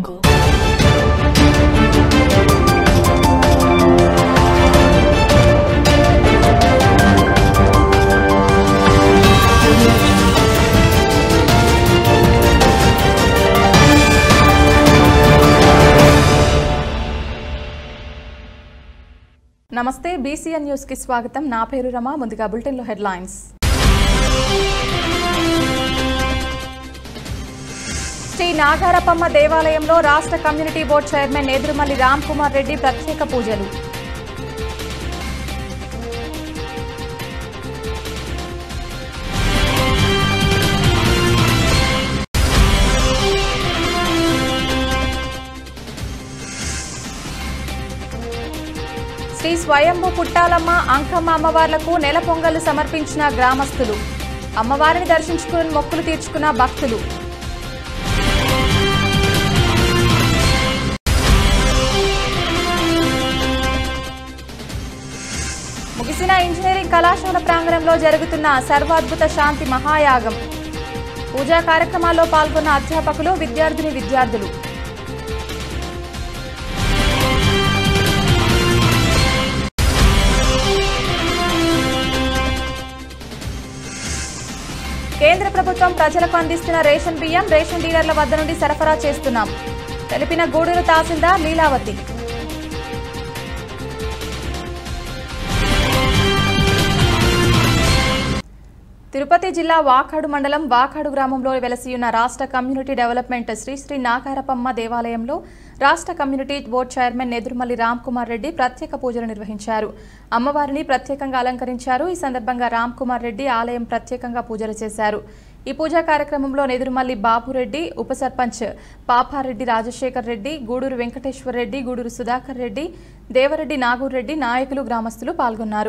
jungle. నమస్తే BCN news కి స్వాగతం నా పేరు రమ ముందుగా బులెటిన్ లో హెడ్లైన్స్ శ్రీ నాగారపమ్మ దేవాలయంలో రాష్ట్ర community board chairman Edurumalli Ram Kumar Reddy ప్రత్యేక పూజలు శ్రీ స్వయంభు పుట్టాలమ్మ అంకమ్మ అమ్మవార్లకు నెల పొంగలు సమర్పించిన గ్రామస్తులు అమ్మవారిని దర్శించుకుని మొక్కులు తీర్చుకున్న భక్తులు ముగిసిన ఇంజనీరింగ్ కళాశాల ప్రాంగణంలో జరుగుతున్న సర్వాద్భుత శాంతి మహాయాగం పూజా కార్యక్రమాల్లో పాల్గొన్న అధ్యాపకులు విద్యార్థిని విద్యార్థులు కేంద్ర ప్రభుత్వం ప్రజలకు అందిస్తున్న రేషన్ బియ్యం రేషన్ డీలర్ల వద్ద నుండి సరఫరా చేస్తున్నాం తెలిపిన గూడూరు తహసీల్దార్ లీలావతి తిరుపతి జిల్లా వాకాడు మండలం వాకాడు గ్రామంలో వెలసియున్న రాష్ట్ర కమ్యూనిటీ డెవలప్మెంట్ శ్రీ శ్రీ నాగారపమ్మ దేవాలయంలో రాష్ట్ర community board chairman Nedurumalli Ram Kumar Reddy ప్రత్యేక పూజలు నిర్వహించారు అమ్మవారిని ప్రత్యేకంగా అలంకరించారు ఈ సందర్భంగా రామ్ కుమార్ రెడ్డి ఆలయం ప్రత్యేకంగా పూజలు చేశారు ఈ పూజా కార్యక్రమంలో నెదురుమల్లి బాబురెడ్డి ఉప సర్పంచ్ పాపారెడ్డి రాజశేఖర్ రెడ్డి గూడూరు వెంకటేశ్వర్ రెడ్డి గూడూరు సుధాకర్ రెడ్డి దేవరెడ్డి నాగూర్ రెడ్డి నాయకులు గ్రామస్తులు పాల్గొన్నారు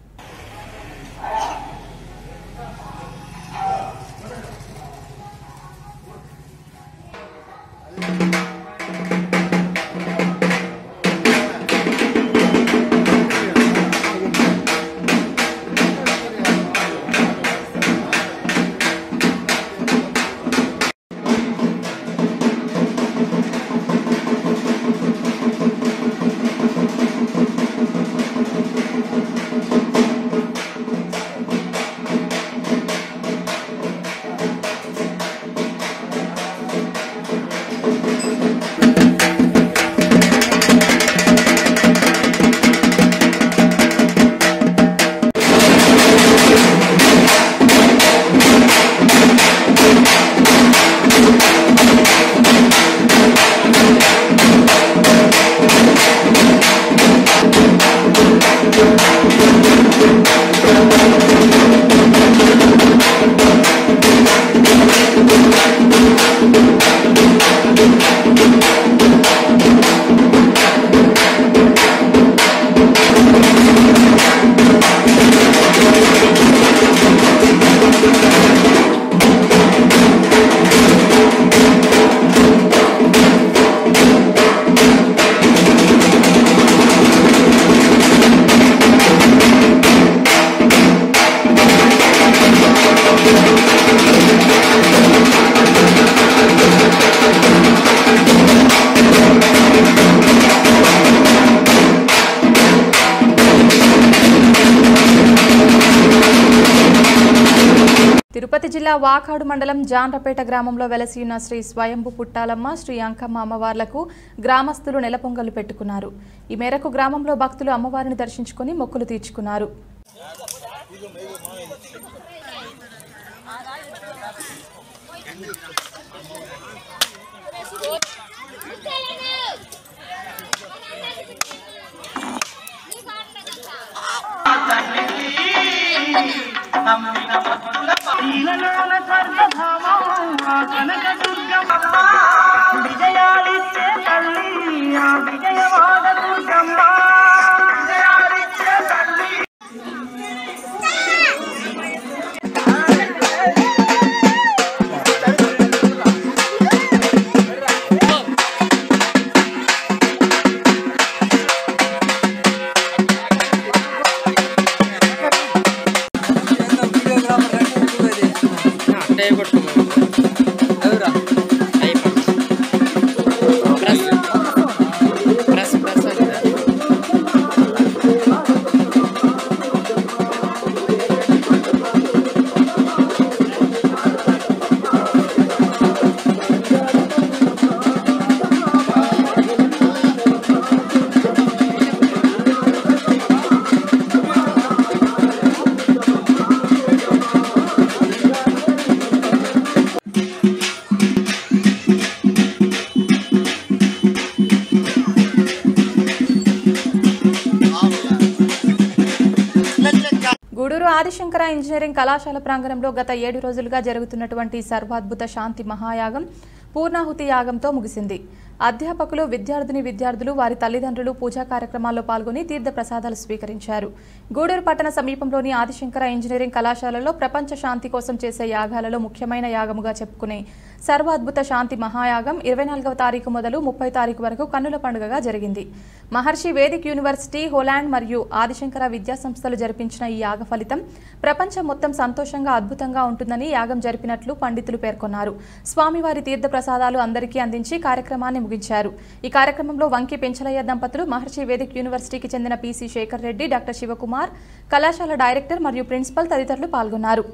తిరుపతి జిల్లా వాకాడు మండలం జాండ్రపేట గ్రామంలో వెలసియున్న శ్రీ స్వయంభు పుట్టాలమ్మ శ్రీ అంకమ్మ అమ్మవార్లకు గ్రామస్తులు నెలపొంగలు పెట్టుకున్నారు ఈ మేరకు గ్రామంలో భక్తులు అమ్మవారిని దర్శించుకుని మొక్కులు తీర్చుకున్నారు నీలలోన స్వర్గధామం ఆ కనక దుర్గమ్మ విజయాలిచ్చే తల్లి ఆ విజయవాడ దుర్గమ్మ విజయాలిచ్చే తల్లి అట్టే కొట్టుకో ఎవరా అయిపోయింది ఆదిశంకర ఇంజనీరింగ్ కళాశాల ప్రాంగణంలో గత ఏడు రోజులుగా జరుగుతున్నటువంటి సర్వాద్భుత శాంతి మహాయాగం పూర్ణాహుతి యాగంతో ముగిసింది అధ్యాపకులు విద్యార్థిని విద్యార్థులు వారి తల్లిదండ్రులు పూజా కార్యక్రమాల్లో పాల్గొని తీర్థ ప్రసాదాలు స్వీకరించారు గూడూరు పట్టణ సమీపంలోని ఆదిశంకర ఇంజనీరింగ్ కళాశాలలో ప్రపంచ శాంతి కోసం చేసే యాగాలలో ముఖ్యమైన యాగముగా చెప్పుకునే సర్వాద్భుత శాంతి మహాయాగం ఇరవై నాలుగవ తారీఖు మొదలు ముప్పై తారీఖు వరకు కన్నుల పండుగగా జరిగింది మహర్షి వేదిక్ యూనివర్సిటీ హోలాండ్ మరియు ఆదిశంకర విద్యా సంస్థలు జరిపించిన ఈ యాగ ఫలితం ప్రపంచం మొత్తం సంతోషంగా అద్భుతంగా ఉంటుందని యాగం జరిపినట్లు పండితులు పేర్కొన్నారు స్వామివారి తీర్థ ప్రసాదాలు అందరికీ అందించి కార్యక్రమాన్ని ముగించారు ఈ కార్యక్రమంలో వంకి పెంచలయ్య దంపతులు మహర్షి వేదిక్ యూనివర్సిటీకి చెందిన పీసీ శేఖర్ రెడ్డి డాక్టర్ శివకుమార్ కళాశాల డైరెక్టర్ మరియు ప్రిన్సిపల్ తదితరులు పాల్గొన్నారు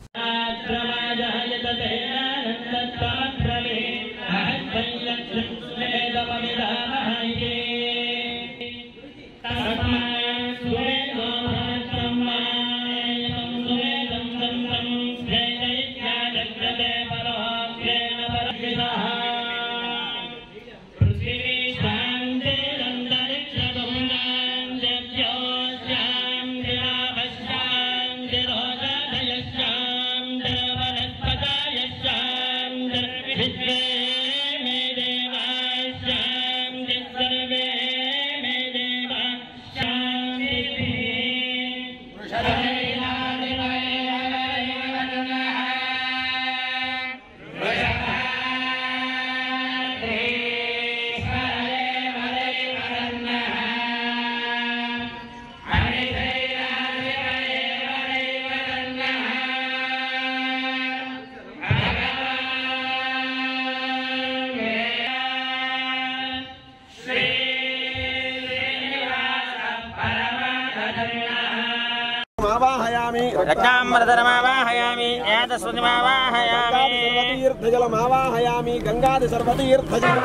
ఆవాహయామి యజ్ఞామృతరమావాహయామి ఏతస్వతిమావాహయామి తీర్థజలమావాహయామి గంగాది సర్వతీర్థజల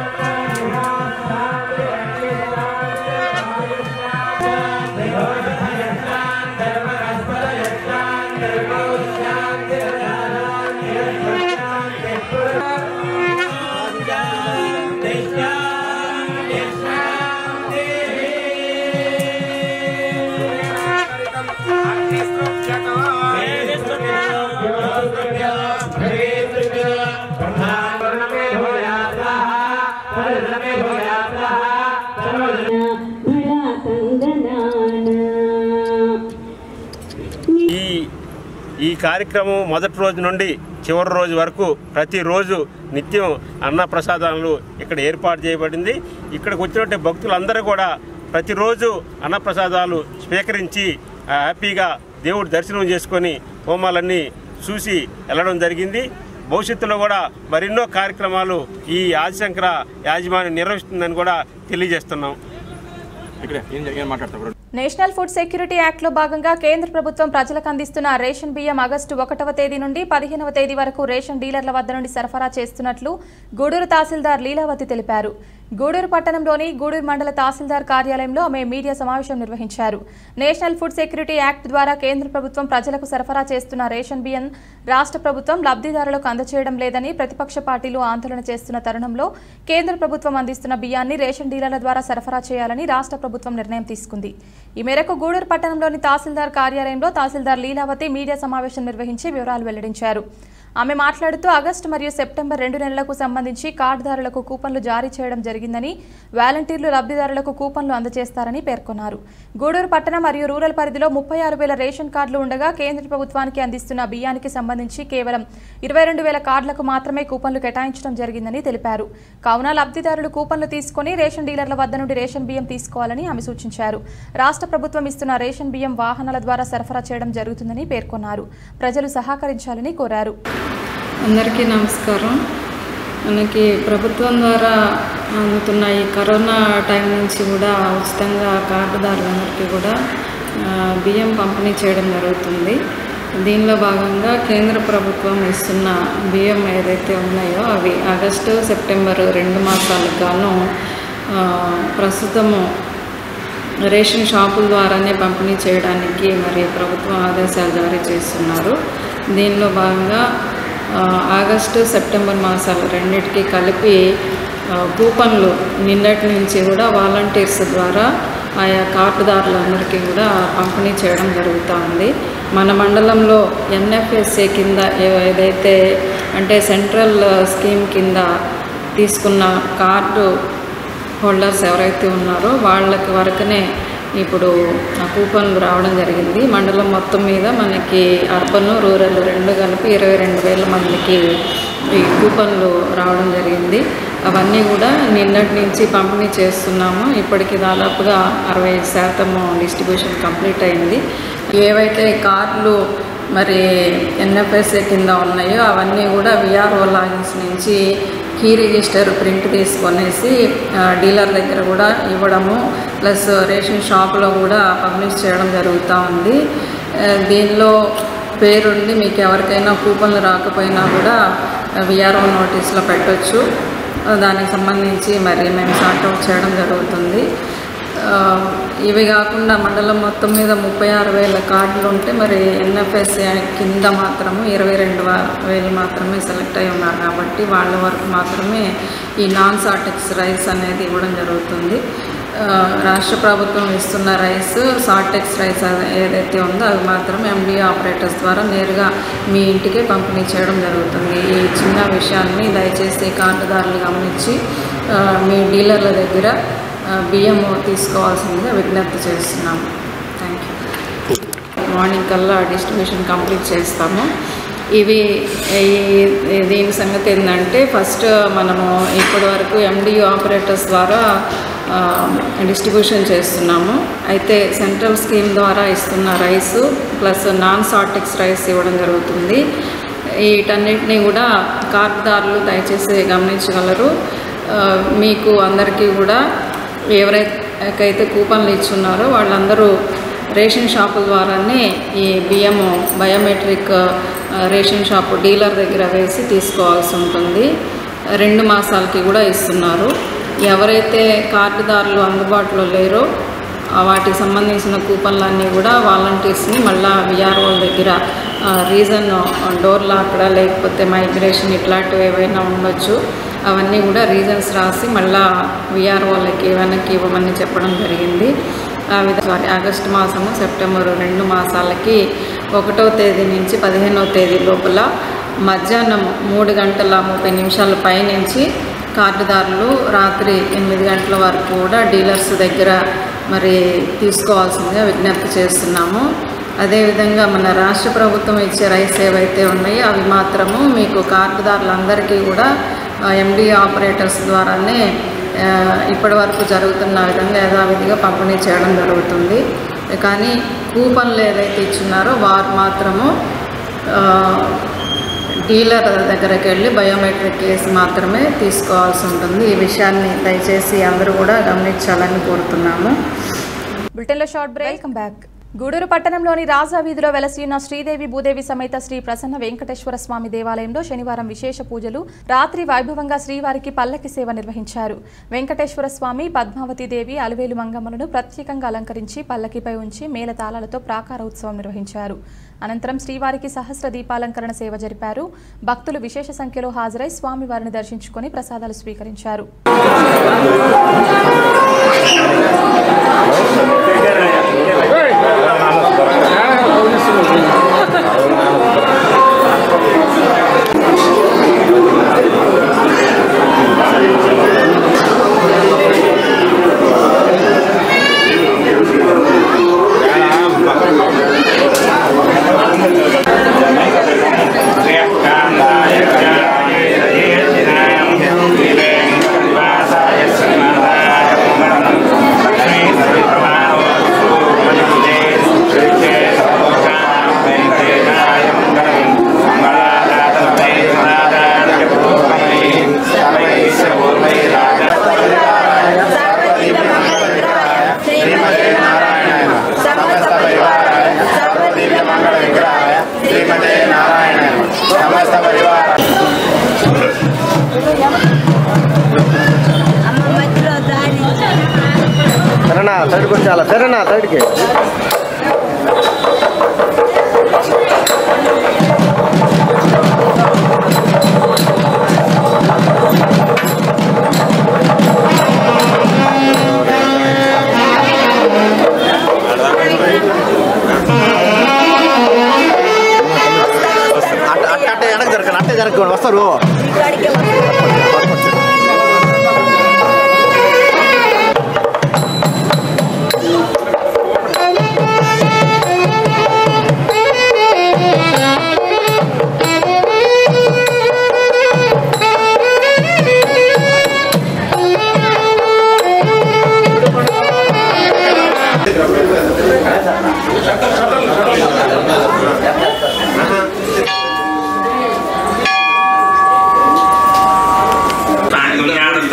బడా తందనానా ఈ ఈ కార్యక్రమం మొదటి రోజు నుండి చివరి రోజు వరకు ప్రతిరోజు నిత్యం అన్న ప్రసాదాలు ఇక్కడ ఏర్పాటు చేయబడింది ఇక్కడికి వచ్చినట్టు భక్తులందరూ కూడా ప్రతిరోజు అన్న ప్రసాదాలు స్వీకరించి ఆ, హ్యాపీగా దేవుడి దర్శనం చేసుకొని హోమాలన్నీ చూసి వెళ్ళడం జరిగింది భవిష్యత్తులో కూడా మరెన్నో కార్యక్రమాలు ఈ ఆదిశంకర యాజమాన్యం నిర్వహిస్తుందని కూడా తెలియజేస్తున్నాం ఇక్కడ ఏం ఏం మాట్లాడతారు నేషనల్ ఫుడ్ సెక్యూరిటీ యాక్ట్లో భాగంగా కేంద్ర ప్రభుత్వం ప్రజలకు అందిస్తున్న రేషన్ బియ్యం ఆగస్టు ఒకటవ తేదీ నుండి పదిహేనవ తేదీ వరకు రేషన్ డీలర్ల వద్ద నుండి సరఫరా చేస్తున్నట్లు గూడూరు తహసీల్దార్ లీలావతి తెలిపారు గూడూరు పట్టణంలోని గూడూరు మండల తహసీల్దార్ కార్యాలయంలో ఆమె మీడియా సమావేశం నిర్వహించారు నేషనల్ ఫుడ్ సెక్యూరిటీ యాక్ట్ ద్వారా కేంద్ర ప్రభుత్వం ప్రజలకు సరఫరా చేస్తున్న రేషన్ బియ్యం రాష్ట్ర ప్రభుత్వం లబ్ధిదారులకు అందచేయడం లేదని ప్రతిపక్ష పార్టీలు ఆందోళన చేస్తున్న తరుణంలో కేంద్ర ప్రభుత్వం అందిస్తున్న బియ్యాన్ని రేషన్ డీలర్ల ద్వారా సరఫరా చేయాలని రాష్ట్ర ప్రభుత్వం నిర్ణయం తీసుకుంది ఈ మేరకు గూడూరు పట్టణంలోని తహసీల్దార్ కార్యాలయంలో తహసీల్దార్ లీలావతి మీడియా సమావేశం నిర్వహించి వివరాలు వెల్లడించారు ఆమె మాట్లాడుతూ ఆగస్టు మరియు సెప్టెంబర్ రెండు నెలలకు సంబంధించి కార్డుదారులకు కూపన్లు జారీ చేయడం జరిగిందని వాలంటీర్లు లబ్ధిదారులకు కూపన్లు అందజేస్తారని పేర్కొన్నారు గూడూరు పట్టణ మరియు రూరల్ పరిధిలో ముప్పై ఆరు వేల రేషన్ కార్డులు ఉండగా కేంద్ర ప్రభుత్వానికి అందిస్తున్న బియ్యానికి సంబంధించి కేవలం ఇరవై రెండు వేల కార్డులకు మాత్రమే కూపన్లు కేటాయించడం జరిగిందని తెలిపారు కావున లబ్ధిదారులు కూపన్లు తీసుకుని రేషన్ డీలర్ల వద్ద నుండి రేషన్ బియ్యం తీసుకోవాలని ఆమె సూచించారు రాష్ట్ర ప్రభుత్వం ఇస్తున్న రేషన్ బియ్యం వాహనాల ద్వారా సరఫరా చేయడం జరుగుతుందని పేర్కొన్నారు ప్రజలు సహకరించాలని కోరారు అందరికీ నమస్కారం మనకి ప్రభుత్వం ద్వారా అందుతున్న ఈ కరోనా టైం నుంచి కూడా ఉచితంగా కార్డుదారులందరికీ కూడా ఆ, బియ్యం పంపిణీ చేయడం జరుగుతుంది దీనిలో భాగంగా కేంద్ర ప్రభుత్వం ఇస్తున్న బియ్యం ఏదైతే ఉన్నాయో అవి ఆగస్టు సెప్టెంబర్ రెండు మాసాలకు గాను ఆ, ప్రస్తుతము రేషన్ షాపుల ద్వారానే పంపిణీ చేయడానికి మరి ప్రభుత్వం ఆదేశాలు జారీ చేస్తున్నారు దీనిలో భాగంగా ఆ, ఆగస్టు సెప్టెంబర్ మాసాలు రెండింటికి కలిపి ఆ, కూపన్లు నిన్నటి నుంచి కూడా వాలంటీర్స్ ద్వారా ఆయా కార్డుదారులందరికీ కూడా పంపిణీ చేయడం జరుగుతూ ఉంది మన మండలంలో ఎన్ఎఫ్ఎస్ఏ కింద ఏ- ఏదైతే అంటే సెంట్రల్ స్కీమ్ కింద తీసుకున్న కార్డు హోల్డర్స్ ఎవరైతే ఉన్నారో వాళ్ళకి వరకునే ఇప్పుడు ఆ కూపన్లు రావడం జరిగింది మండలం మొత్తం మీద మనకి అర్బన్ రూరల్ రెండు కలిపి ఇరవై రెండు వేల మందికి ఈ కూపన్లు రావడం జరిగింది అవన్నీ కూడా నిన్నటి నుంచి పంపిణీ చేస్తున్నాము ఇప్పటికి దాదాపుగా అరవై శాతము డిస్ట్రిబ్యూషన్ కంప్లీట్ అయింది ఏవైతే కార్డులు మరి ఎన్ఎఫ్ఎస్ఏ కింద ఉన్నాయో అవన్నీ కూడా విఆర్ఓ లాగిన్స్ నుంచి కీ రిజిస్టర్ ప్రింట్ తీసుకొనేసి ఆ, డీలర్ దగ్గర కూడా ఇవ్వడము ప్లస్ రేషన్ షాప్లో కూడా పబ్లిష్ చేయడం జరుగుతూ ఉంది ఆ, దీనిలో పేరుండి మీకు ఎవరికైనా కూపన్లు రాకపోయినా కూడా విఆర్ఓ నోటీస్లో పెట్టొచ్చు ఆ, దానికి సంబంధించి మరి మేము సార్ట్అవుట్ చేయడం జరుగుతుంది ఆ, ఇవి కాకుండా మండలం మొత్తం మీద ముప్పై ఆరు వేల కార్డులు ఉంటే మరి ఎన్ఎఫ్ఎస్ఏ కింద మాత్రము ఇరవై రెండు వేలు మాత్రమే సెలెక్ట్ అయి ఉన్నారు కాబట్టి వాళ్ళ వరకు మాత్రమే ఈ నాన్ సాటెక్స్ రైస్ అనేది ఇవ్వడం జరుగుతుంది ఆ, రాష్ట్ర ప్రభుత్వం ఇస్తున్న రైస్ సాటెక్స్ రైస్ అది ఏదైతే ఉందో అవి మాత్రం ఎండిఏ ఆపరేటర్స్ ద్వారా నేరుగా మీ ఇంటికే పంపిణీ చేయడం జరుగుతుంది ఈ చిన్న విషయాన్ని దయచేసి కార్డుదారులు గమనించి ఆ, మీ డీలర్ల దగ్గర ఆ, బియ్యం తీసుకోవాల్సిందిగా విజ్ఞప్తి చేస్తున్నాము థ్యాంక్ యూ మార్నింగ్ కల్లా డిస్ట్రిబ్యూషన్ కంప్లీట్ చేస్తాము ఇవి ఈ- ఈ- దీని సంగతి ఏంటంటే ఫస్ట్ మనము ఇప్పటి వరకు ఎండియూ ఆపరేటర్స్ ద్వారా ఆ, డిస్ట్రిబ్యూషన్ చేస్తున్నాము అయితే సెంట్రల్ స్కీమ్ ద్వారా ఇస్తున్న rice plus non sortex rice ఇవ్వడం జరుగుతుంది వీటన్నిటిని కూడా కార్డుదారులు దయచేసి గమనించగలరు ఆ, మీకు అందరికీ కూడా ఎవరైతే కూపన్లు ఇచ్చున్నారో వాళ్ళందరూ రేషన్ షాపుల ద్వారానే ఈ బియ్యము బయోమెట్రిక్ ఆ, రేషన్ షాపు డీలర్ దగ్గర వేసి తీసుకోవాల్సి ఉంటుంది రెండు మాసాలకి కూడా ఇస్తున్నారు ఎవరైతే కార్డుదారులు అందుబాటులో లేరో ఆ వాటికి సంబంధించిన కూపన్లన్నీ కూడా వాలంటీర్స్ని మళ్ళా విఆర్ఓల దగ్గర ఆ, రీజన్ డోర్ లాక్కడ లేకపోతే మైగ్రేషన్ ఇట్లాంటివి ఏవైనా ఉండొచ్చు అవన్నీ కూడా రీజన్స్ రాసి మళ్ళా విఆర్ఓలకి వెనక్కి ఇవ్వమని చెప్పడం జరిగింది ఆ విధంగా సారీ ఆగస్టు మాసము సెప్టెంబర్ రెండు మాసాలకి ఒకటో తేదీ నుంచి పదిహేనవ తేదీ లోపల మధ్యాహ్నం మూడు గంటల ముప్పై నిమిషాల పైనుంచి కార్డుదారులు రాత్రి ఎనిమిది గంటల వరకు కూడా డీలర్స్ దగ్గర మరి తీసుకోవాల్సిందిగా విజ్ఞప్తి చేస్తున్నాము అదేవిధంగా మన రాష్ట్ర ప్రభుత్వం ఇచ్చే రైస్ ఏవైతే ఉన్నాయో అవి మాత్రము మీకు కార్డుదారులందరికీ కూడా ఎండి ఆపరేటర్స్ ద్వారానే ఆ, ఇప్పటి వరకు జరుగుతున్న విధంగా యథావిధిగా పంపిణీ చేయడం జరుగుతుంది కానీ కూపన్లు ఏదైతే ఇచ్చున్నారో వారు మాత్రము ఆ, డీలర్ దగ్గరికి వెళ్ళి బయోమెట్రిక్ కేసు మాత్రమే తీసుకోవాల్సి ఉంటుంది ఈ విషయాన్ని దయచేసి అందరూ కూడా గమనించాలని కోరుతున్నాము బులెటిన్లో short break welcome back Gudur పట్టణంలోని రాజా వీధిలో వెలసి ఉన్న శ్రీదేవి భూదేవి సమేత శ్రీ ప్రసన్న వెంకటేశ్వర స్వామి దేవాలయంలో శనివారం విశేష పూజలు రాత్రి వైభవంగా శ్రీవారికి పల్లకి సేవ నిర్వహించారు వెంకటేశ్వర స్వామి పద్మావతి దేవి అలివేలు మంగమ్మలను ప్రత్యేకంగా అలంకరించి పల్లకిపై ఉంచి మేళతాళాలతో ప్రాకార ఉత్సవం నిర్వహించారు అనంతరం శ్రీవారికి సహస్ర దీపాలంకరణ సేవ జరిపారు భక్తులు విశేష సంఖ్యలో హాజరై స్వామివారిని దర్శించుకొని ప్రసాదాలు స్వీకరించారు సరేనా సైడ్కి వచ్చాలా సరేనా సైడ్కి ఆ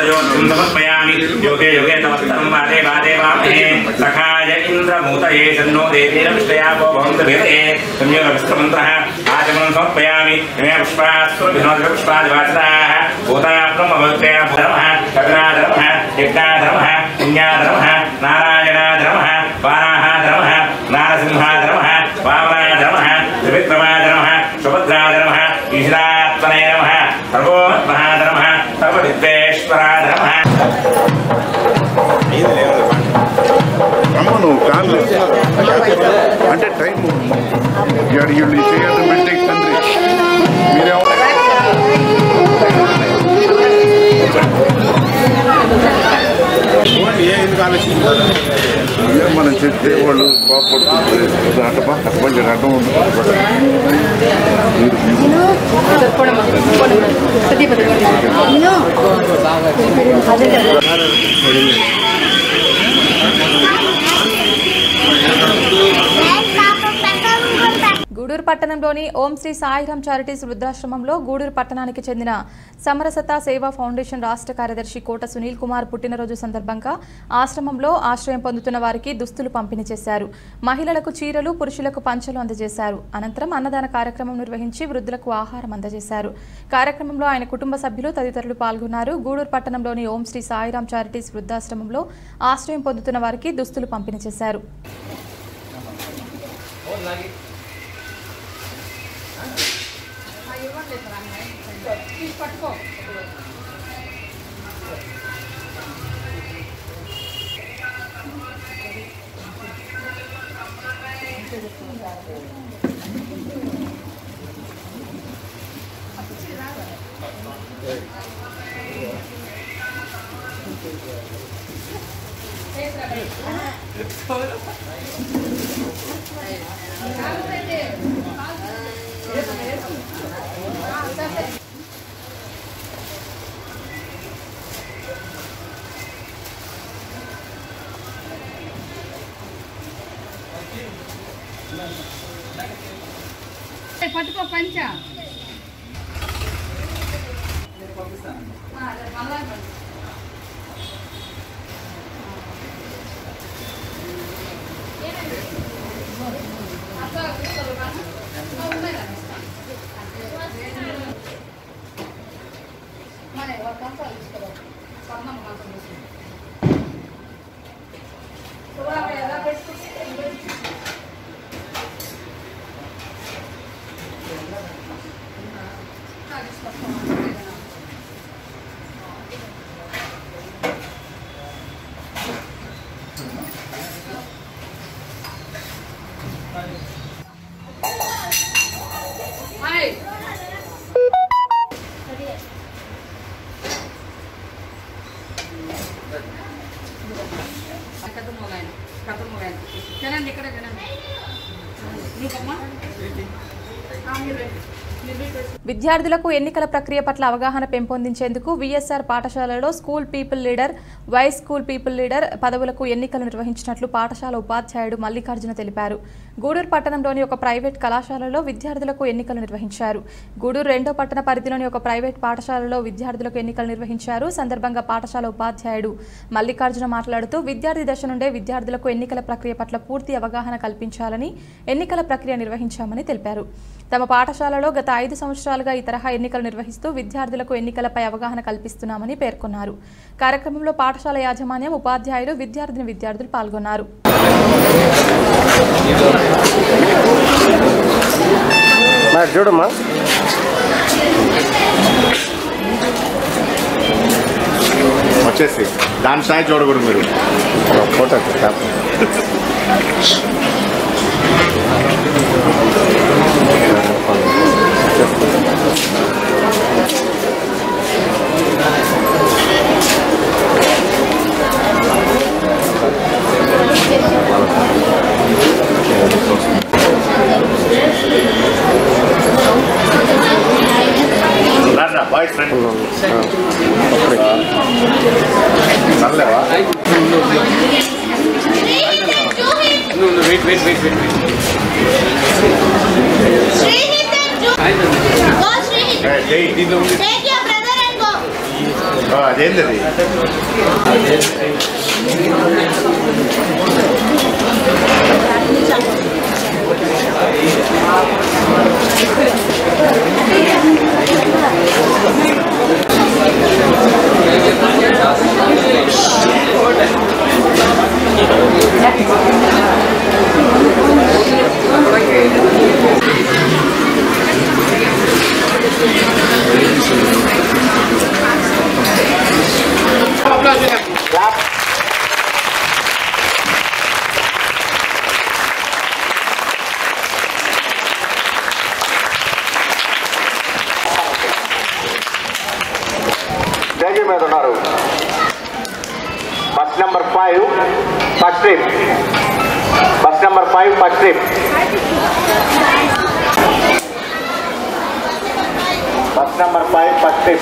యోగం సమర్పయామి యోగే యోగే తమస్తం వాదే వాదే వామహే సఖాయ ఇంద్రమూతయే సన్నో దేవీరవిష్టయాపో భవంతభితే సంయోగ విశ్వమంత్రः ఆచమనం సమర్పయామి ఇమే పుష్పాస్త్ర వినోద పుష్పాదివాసితాः భూతా బ్రహ్మభక్తే ధర్మः కవినాధర్మः యజ్ఞాధర్మः పుణ్యాధర్మः నారాయణాధర్మः వారాహధర్మः నారసింహాధర్మः వామనాధర్మः త్రివిక్రమాధర్మः సుభద్రాధర్మः ఈశ్వరాత్మనే నమः సర్వోత్మహాధర్మः సర్వవిద్వేశ్వరాధర్మः అమ్మ నువ్వు కాళ్ళు అంటే టైం వీళ్ళు చేయాలి బిడ్డ తండ్రి మీరేమో ఇదే మనం చెప్తే వాళ్ళు కోపడుతుంది అటపా కొంచెం అడ్డం ఉంటుంది గూడూరు పట్టణంలోని ఓం శ్రీ సాయిరాం చారిటీస్ వృద్ధాశ్రమంలో గూడూరు పట్టణానికి చెందిన సమరసత సేవా ఫౌండేషన్ రాష్ట్ర కార్యదర్శి కోట సునీల్ కుమార్ పుట్టినరోజు సందర్భంగా ఆశ్రమంలో ఆశ్రయం పొందుతున్న వారికి దుస్తులు పంపిణీ చేశారు మహిళలకు చీరలు పురుషులకు పంచలు అందజేశారు అనంతరం అన్నదాన కార్యక్రమం నిర్వహించి వృద్ధులకు ఆహారం అందజేశారు కార్యక్రమంలో ఆయన కుటుంబ సభ్యులు తదితరులు పాల్గొన్నారు గూడూరు పట్టణంలోని ఓం శ్రీ సాయిరాం చారిటీస్ వృద్ధాశ్రమంలో ఆశ్రయం పొందుతున్న వారికి దుస్తులు పంపిణీ చేశారు పట్టుకో పంచ కథ మొగాయన కథ మొగాయన తినండి ఇక్కడ తినండి నీకమ్మా ఆ, మీరు రండి. మీరు రండి. విద్యార్థులకు ఎన్నికల ప్రక్రియ పట్ల అవగాహన పెంపొందించేందుకు విఎస్ఆర్ పాఠశాలలో school people leader vice school people leader పదవులకు ఎన్నికలు నిర్వహించినట్లు పాఠశాల ఉపాధ్యాయుడు మల్లికార్జున తెలిపారు గూడూరు పట్టణంలోని ఒక ప్రైవేట్ కళాశాలలో విద్యార్థులకు ఎన్నికలు నిర్వహించారు గూడూరు రెండో పట్టణ పరిధిలోని ఒక ప్రైవేట్ పాఠశాలలో విద్యార్థులకు ఎన్నికలు నిర్వహించారు సందర్భంగా పాఠశాల ఉపాధ్యాయుడు మల్లికార్జున మాట్లాడుతూ విద్యార్థి దశ నుండే విద్యార్థులకు ఎన్నికల ప్రక్రియ పట్ల పూర్తి అవగాహన కల్పించాలని ఎన్నికల ప్రక్రియ నిర్వహించామని తెలిపారు తమ పాఠశాలలో గత ఐదు సంవత్సరాలుగా ఈ తరహా ఎన్నికలు నిర్వహిస్తూ విద్యార్థులకు ఎన్నికలపై అవగాహన కల్పిస్తున్నామని పేర్కొన్నారు కార్యక్రమంలో పాఠశాల యాజమాన్యం ఉపాధ్యాయులు విద్యార్థిని విద్యార్థులు పాల్గొన్నారు మరి చూడమ్మా వచ్చేసి దాని స్థాయి చూడకూడదు మీరు ఫోటో బాయ్స్ ఫ్రెండ్ నల్లవా Take your brother and go. అదేంది అది స్టేజ్ మీద ఉన్నారు bus number five first trip bus number five first trip bus number five first trip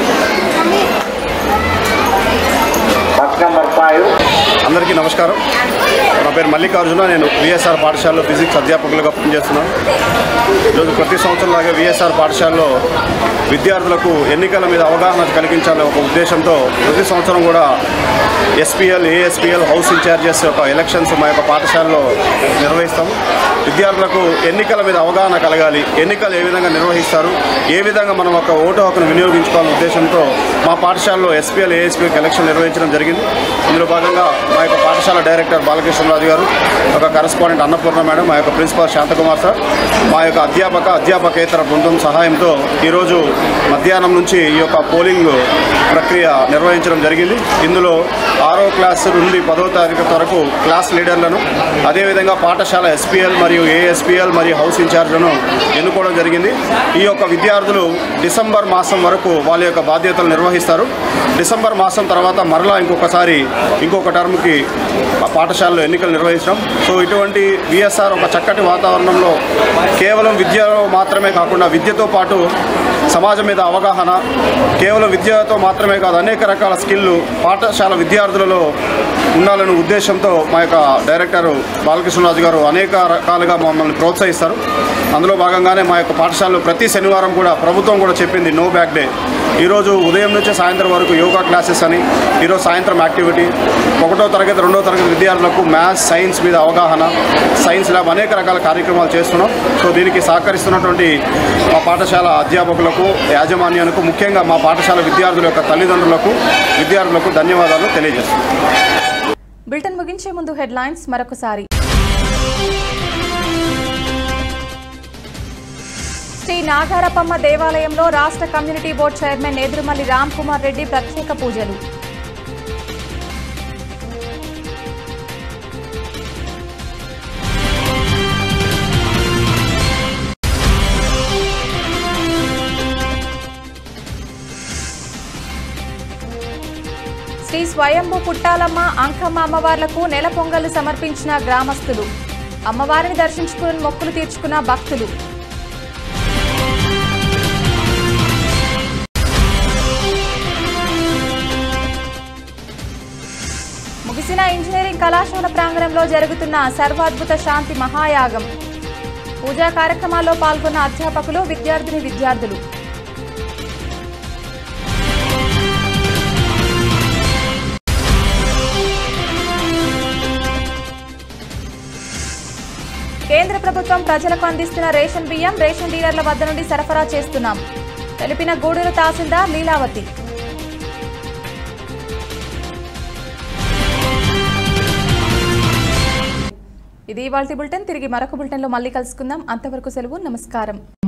bus number five అందరికీ నమస్కారం నా పేరు మల్లికార్జున నేను విఎస్ఆర్ పాఠశాలలో ఫిజిక్స్ అధ్యాపకులుగా పనిచేస్తున్నాను ఈరోజు ప్రతి సంవత్సరం లాగే విఎస్ఆర్ పాఠశాలలో విద్యార్థులకు ఎన్నికల మీద అవగాహన కలిగించాలనే ఒక ఉద్దేశంతో ప్రతి సంవత్సరం కూడా ఎస్పీఎల్ ఏఎస్పీఎల్ హౌస్ ఇన్ఛార్జెస్ యొక్క ఎలక్షన్స్ మా యొక్క పాఠశాలలో నిర్వహిస్తాము విద్యార్థులకు ఎన్నికల మీద అవగాహన కలగాలి ఎన్నికలు ఏ విధంగా నిర్వహిస్తారు ఏ విధంగా మనం ఒక ఓటు హక్కును వినియోగించుకోవాలనే ఉద్దేశంతో మా పాఠశాలలో ఎస్పీఎల్ ఏఎస్పీఎల్ ఎలక్షన్ నిర్వహించడం జరిగింది ఇందులో భాగంగా మా యొక్క పాఠశాల డైరెక్టర్ బాలకృష్ణరాజు గారు ఒక కరస్పాండెంట్ అన్నపూర్ణ మేడం మా యొక్క ప్రిన్సిపాల్ శాంతకుమార్ సార్ మా యొక్క అధ్యాపక అధ్యాపకేతర బృందం సహాయంతో ఈరోజు మధ్యాహ్నం నుంచి ఈ యొక్క పోలింగ్ ప్రక్రియ నిర్వహించడం జరిగింది ఇందులో ఆరో క్లాస్ నుండి పదో తారీఖు వరకు క్లాస్ లీడర్లను అదేవిధంగా పాఠశాల ఎస్పీఎల్ మరియు ఏఎస్పీఎల్ మరియు హౌస్ ఇన్ఛార్జ్లను ఎన్నుకోవడం జరిగింది ఈ యొక్క విద్యార్థులు డిసెంబర్ మాసం వరకు వాళ్ళ యొక్క బాధ్యతలు నిర్వహిస్తారు డిసెంబర్ మాసం తర్వాత మరలా ఇంకొకసారి ఇంకొక టర్మ్కి పాఠశాలలో ఎన్నికలు నిర్వహించడం సో ఇటువంటి విఎస్ఆర్ ఒక చక్కటి వాతావరణంలో కేవలం విద్యలో మాత్రమే కాకుండా విద్యతో పాటు సమాజం మీద అవగాహన కేవలం విద్యతో మాత్రమే కాదు అనేక రకాల స్కిల్లు పాఠశాల విద్యార్థులలో ఉండాలనే ఉద్దేశంతో మా యొక్క డైరెక్టర్ బాలకృష్ణరాజు గారు అనేక రకాలుగా మమ్మల్ని ప్రోత్సహిస్తారు అందులో భాగంగానే మా యొక్క పాఠశాలలో ప్రతి శనివారం కూడా ప్రభుత్వం కూడా చెప్పింది నో బ్యాక్ డే ఈరోజు ఉదయం నుంచి సాయంత్రం వరకు యోగా క్లాసెస్ అని ఈరోజు సాయంత్రం యాక్టివిటీ ఒకటో తరగతి రెండో తరగతి విద్యార్థులకు మ్యాథ్స్ సైన్స్ మీద అవగాహన సైన్స్ ల్యాబ్ అనేక రకాల కార్యక్రమాలు చేస్తున్నాం సో దీనికి సహకరిస్తున్నటువంటి మా పాఠశాల అధ్యాపకులకు యాజమాన్యానికి ముఖ్యంగా మా పాఠశాల విద్యార్థుల యొక్క తల్లిదండ్రులకు విద్యార్థులకు ధన్యవాదాలు తెలియజేస్తున్నాం బులెటిన్ ముగించే ముందు హెడ్లైన్స్ మరొకసారి శ్రీ నాగారపమ్మ దేవాలయంలో రాష్ట్ర community board chairman Nedurumalli Ram Kumar Reddy ప్రత్యేక పూజలు శ్రీ స్వయంభు పుట్టాలమ్మ అంకమ్మ అమ్మవార్లకు నెల పొంగలు సమర్పించిన గ్రామస్తులు అమ్మవారిని దర్శించుకుని మొక్కులు తీర్చుకున్న భక్తులు ముగిసిన ఇంజనీరింగ్ కళాశాల ప్రాంగణంలో జరుగుతున్న సర్వాద్భుత శాంతి మహాయాగం పూజా కార్యక్రమాల్లో పాల్గొన్న అధ్యాపకులు విద్యార్థిని విద్యార్థులు కేంద్ర ప్రభుత్వం ప్రజలకు అందిస్తున్న రేషన్ బియ్యం రేషన్ డీలర్ల వద్ద నుండి సరఫరా చేస్తున్నాం తెలిపిన గూడూరు తహసీల్దార్ లీలావతి ఇది ఇవాళ బులెటిన్ తిరిగి మరొక బులెటిన్లో మళ్ళీ కలుసుకుందాం అంతవరకు సెలవు నమస్కారం